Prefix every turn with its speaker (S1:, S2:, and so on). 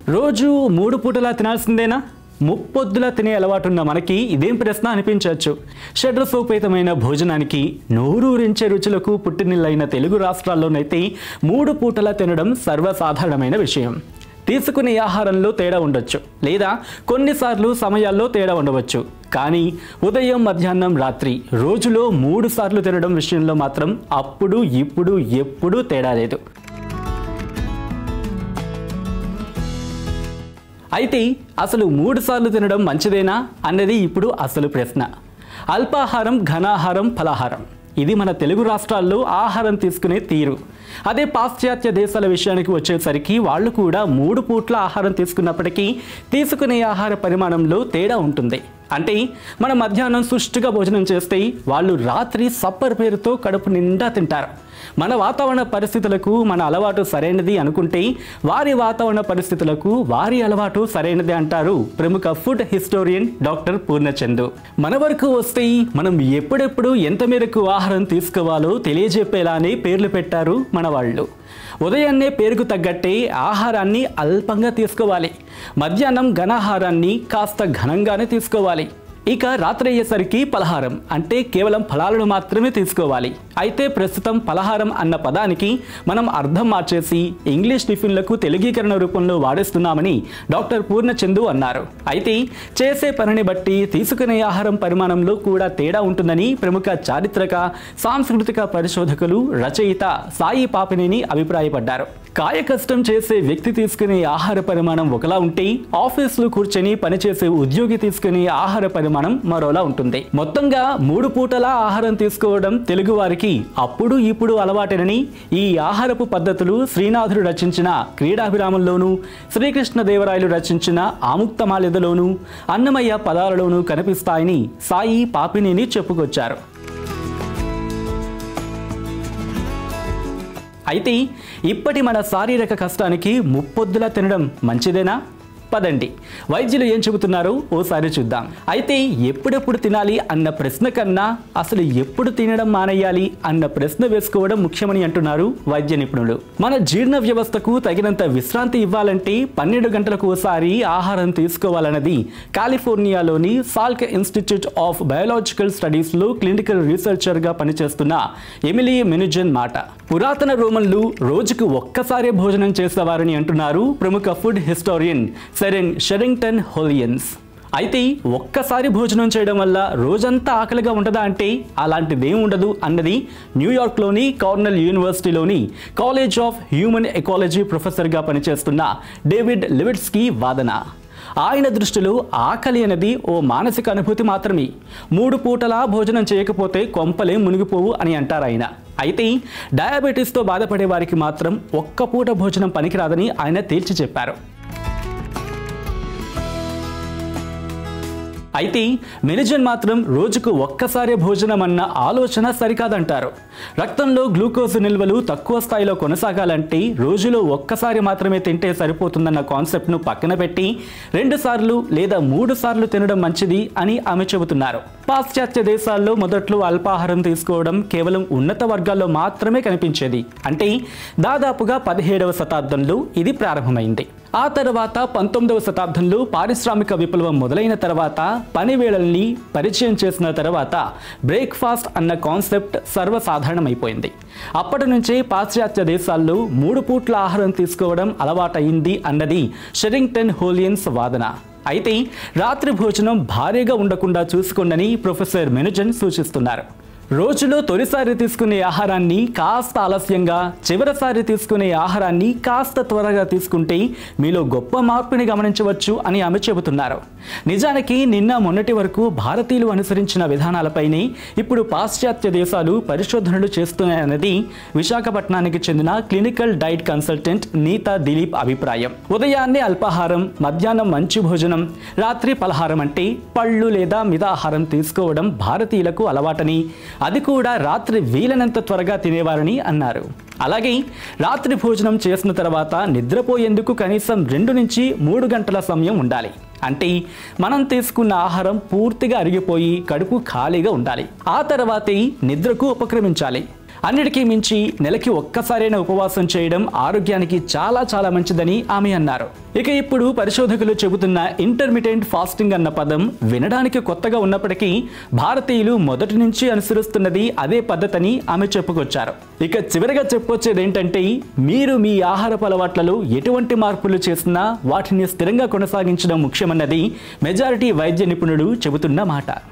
S1: రోజు మూడు పూటలా తినాల్సిందేనా ముప్పొద్దులా తినే అలవాటున్న మనకి ఇదేం ప్రశ్న అనిపించవచ్చు షడ్రసోపేతమైన భోజనానికి నోరూరించే రుచులకు పుట్టినిల్లైన తెలుగు రాష్ట్రాల్లోనైతే మూడు పూటలా తినడం సర్వసాధారణమైన విషయం తీసుకునే ఆహారంలో తేడా ఉండొచ్చు లేదా కొన్నిసార్లు సమయాల్లో తేడా ఉండవచ్చు కానీ ఉదయం మధ్యాహ్నం రాత్రి రోజులో మూడు సార్లు తినడం విషయంలో మాత్రం అప్పుడు ఇప్పుడు ఎప్పుడూ తేడా లేదు అయితే అసలు మూడు సార్లు తినడం మంచిదేనా అన్నది ఇప్పుడు అసలు ప్రశ్న అల్పాహారం ఘనాహారం ఫలాహారం ఇది మన తెలుగు రాష్ట్రాల్లో ఆహారం తీసుకునే తీరు అదే పాశ్చాత్య దేశాల విషయానికి వచ్చేసరికి వాళ్ళు కూడా మూడు పూట్ల ఆహారం తీసుకున్నప్పటికీ తీసుకునే ఆహార పరిమాణంలో తేడా ఉంటుంది అంటే మన మధ్యాహ్నం సుష్టిగా భోజనం చేస్తే వాళ్ళు రాత్రి సప్పర్ పేరుతో కడుపు నిండా తింటారు మన వాతావరణ పరిస్థితులకు మన అలవాటు సరైనది అనుకుంటే వారి వాతావరణ పరిస్థితులకు వారి అలవాటు సరైనది అంటారు ప్రముఖ ఫుడ్ హిస్టోరియన్ డాక్టర్ పూర్ణచందు మన వరకు వస్తే మనం ఎప్పుడెప్పుడు ఎంత మేరకు ఆహారం తీసుకోవాలో తెలియజెప్పేలానే పేర్లు పెట్టారు మన వాళ్ళు ఉదయాన్నే పేరుకు తగ్గట్టే ఆహారాన్ని అల్పంగా తీసుకోవాలి మధ్యాహ్నం ఘనాహారాన్ని కాస్త ఘనంగానే తీసుకోవాలి ఇక రాత్రి అయ్యేసరికి పలహారం అంటే కేవలం ఫలాలను మాత్రమే తీసుకోవాలి అయితే ప్రస్తుతం పలహారం అన్న పదానికి మనం అర్థం మార్చేసి ఇంగ్లీష్ టిఫిన్లకు తెలుగీకరణ రూపంలో వాడేస్తున్నామని డాక్టర్ పూర్ణచందు అన్నారు అయితే చేసే పనిని బట్టి తీసుకునే ఆహారం పరిమాణంలో కూడా తేడా ఉంటుందని ప్రముఖ చారిత్రక సాంస్కృతిక పరిశోధకులు రచయిత సాయి పాపినేని అభిప్రాయపడ్డారు కాయ కష్టం చేసే వ్యక్తి తీసుకునే ఆహార పరిమాణం ఒకలా ఉంటే ఆఫీసులో కూర్చొని పనిచేసే ఉద్యోగి తీసుకునే ఆహార పరిమాణం మరోలా ఉంటుంది మొత్తంగా మూడు పూటల ఆహారం తీసుకోవడం తెలుగు వారికి అప్పుడు ఇప్పుడు అలవాటేనని ఈ ఆహారపు పద్ధతులు శ్రీనాథుడు రచించిన క్రీడాభిరామంలోనూ శ్రీకృష్ణదేవరాయలు రచించిన ఆముక్తమాల్యదలోనూ అన్నమయ్య పదాలలోనూ కనిపిస్తాయని సాయి పాపినేని చెప్పుకొచ్చారు అయితే ఇప్పటి మన శారీరక కష్టానికి ముప్పొద్దులా తినడం మంచిదేనా పదండి వైద్యులు ఏం చెబుతున్నారో ఓసారి చూద్దాం అయితే ఎప్పుడెప్పుడు తినాలి అన్న ప్రశ్న కన్నా అసలు ఎప్పుడు తినడం మానేయాలి అన్న ప్రశ్న వేసుకోవడం ముఖ్యమని అంటున్నారు వైద్య నిపుణులు మన జీర్ణ వ్యవస్థకు తగినంత విశ్రాంతి ఇవ్వాలంటే పన్నెండు గంటలకు ఒకసారి ఆహారం తీసుకోవాలన్నది కాలిఫోర్నియాలోని సాల్క్ ఇన్స్టిట్యూట్ ఆఫ్ బయోలాజికల్ స్టడీస్లో క్లినికల్ రీసెర్చర్గా పనిచేస్తున్న ఎమిలీ మెనుజన్ మాట పురాతన రోమన్లు రోజుకు ఒక్కసారే భోజనం చేసేవారని అంటున్నారు ప్రముఖ food historian Seren Charrington Hollins అయితే ఒక్కసారి భోజనం చేయడం వల్ల రోజంతా ఆకలిగా ఉంటుందా అంటే అలాంటిదేం ఉండదు అన్నది న్యూయార్క్లోని కార్నెల్ యూనివర్సిటీలోని కాలేజ్ ఆఫ్ హ్యూమన్ ఎకాలజీ ప్రొఫెసర్గా పనిచేస్తున్న డేవిడ్ లివిట్స్కి వాదన ఆయన దృష్టిలో ఆకలి అనేది ఓ మానసిక అనుభూతి మాత్రమే మూడు పూటలా భోజనం చేయకపోతే కొంపలే మునిగిపోవు అని అంటారు ఆయన అయితే డయాబెటీస్తో బాధపడే వారికి మాత్రం ఒక్క పూట భోజనం పనికిరాదని ఆయన తేల్చి చెప్పారు అయితే మెనిజన్ మాత్రం రోజుకు ఒక్కసారే భోజనం అన్న ఆలోచన సరికాదంటారు రక్తంలో గ్లూకోజ్ నిల్వలు తక్కువ స్థాయిలో కొనసాగాలంటే రోజులో ఒక్కసారి మాత్రమే తింటే సరిపోతుందన్న కాన్సెప్ట్ను పక్కన పెట్టి రెండు సార్లు లేదా మూడు సార్లు తినడం మంచిది అని ఆమె చెబుతున్నారు పాశ్చాత్య దేశాల్లో మొదట్లో అల్పాహారం తీసుకోవడం కేవలం ఉన్నత వర్గాల్లో మాత్రమే కనిపించేది అంటే దాదాపుగా పదిహేడవ శతాబ్దంలో ఇది ప్రారంభమైంది ఆ తర్వాత పంతొమ్మిదవ శతాబ్దంలో పారిశ్రామిక విప్లవం మొదలైన తర్వాత పని వేళల్ని పరిచయం చేసిన తర్వాత బ్రేక్ఫాస్ట్ అన్న కాన్సెప్ట్ సర్వసాధారణమైపోయింది అప్పటి నుంచే పాశ్చాత్య దేశాల్లో మూడు పూట్ల ఆహారం తీసుకోవడం అలవాటైంది అన్నది షెరింగ్టన్ హోలియన్స్ వాదన అయితే రాత్రి భోజనం భారీగా ఉండకుండా చూసుకోండని ప్రొఫెసర్ మెనుజన్ సూచిస్తున్నారు రోజులో తొలిసారి తీసుకునే ఆహారాన్ని కాస్త ఆలస్యంగా చివరిసారి తీసుకునే ఆహారాన్ని కాస్త త్వరగా తీసుకుంటే మీలో గొప్ప మార్పుని గమనించవచ్చు అని ఆమె చెబుతున్నారు నిజానికి నిన్న మొన్నటి వరకు భారతీయులు అనుసరించిన విధానాలపైనే ఇప్పుడు పాశ్చాత్య దేశాలు పరిశోధనలు చేస్తున్నాయన్నది విశాఖపట్నానికి చెందిన clinical diet consultant Neeta Dilip అభిప్రాయం ఉదయాన్నే అల్పాహారం మధ్యాహ్నం మంచి భోజనం రాత్రి పలహారం అంటే పళ్ళు లేదా మితాహారం తీసుకోవడం భారతీయులకు అలవాటని అది కూడా రాత్రి వీలైనంత త్వరగా తినేవారని అన్నారు అలాగే రాత్రి భోజనం చేసిన తర్వాత నిద్రపోయేందుకు కనీసం రెండు నుంచి మూడు గంటల సమయం ఉండాలి అంటే మనం తీసుకున్న ఆహారం పూర్తిగా అరిగిపోయి కడుపు ఖాళీగా ఉండాలి ఆ తర్వాతే నిద్రకు ఉపక్రమించాలి అన్నిటికీ మించి నెలకి ఒక్కసారైనా ఉపవాసం చేయడం ఆరోగ్యానికి చాలా చాలా మంచిదని ఆమె అన్నారు ఇక ఇప్పుడు పరిశోధకులు చెబుతున్న ఇంటర్మిటెంట్ ఫాస్టింగ్ అన్న పదం వినడానికి కొత్తగా ఉన్నప్పటికీ భారతీయులు మొదటి నుంచి అనుసరిస్తున్నది అదే పద్ధతని ఆమె చెప్పుకొచ్చారు ఇక చివరిగా చెప్పొచ్చేది ఏంటంటే మీరు మీ ఆహారపు అలవాట్లలో ఎటువంటి మార్పులు చేసినా వాటిని స్థిరంగా కొనసాగించడం ముఖ్యమన్నది మెజారిటీ వైద్య నిపుణుడు చెబుతున్న మాట